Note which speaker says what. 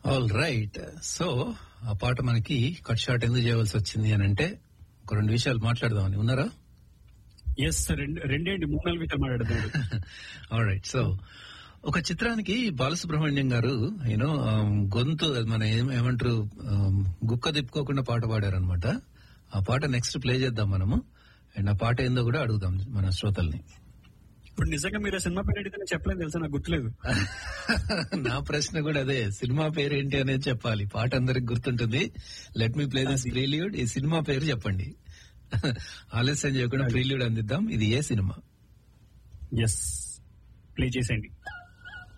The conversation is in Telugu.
Speaker 1: ఆల్ రైట్ సో ఆ పాట మనకి కట్ షాట్ ఎందుకు చేయవలసి వచ్చింది అని అంటే ఒక రెండు విషయాలు మాట్లాడదామని ఉన్నారా
Speaker 2: ఎస్ రెండు రెండేంటి మూడు నాలుగు విషయాలు మాట్లాడుతున్నాడు
Speaker 1: ఆల్ రైట్ సో ఒక చిత్రానికి బాలసుబ్రహ్మణ్యం గారు యూనో గొంతు అది మన ఏం- ఏమంటారు um, గుక్క తిప్పుకోకుండా పాట పాడారనమాట ఆ పాట నెక్స్ట్ ప్లే చేద్దాం మనము అండ్ ఆ పాట ఏందో కూడా అడుగుదాం మన శ్రోతల్ని
Speaker 2: ఇప్పుడు నిజంగా మీరు ఆ సినిమా పేరు అడిగితే నేను చెప్పలేదు తెలుసా నాకు గుర్తులేదు
Speaker 1: నా ప్రశ్న కూడా అదే సినిమా పేరు ఏంటి అనేది చెప్పాలి పాట అందరికి గుర్తుంటుంది let me play this prelude ఈ సినిమా పేరు చెప్పండి ఆలస్యం చేయకుండా ప్రీల్యూడ్ అందిద్దాం ఇది ఏ సినిమా
Speaker 2: ఎస్ ప్లే చేసేయండి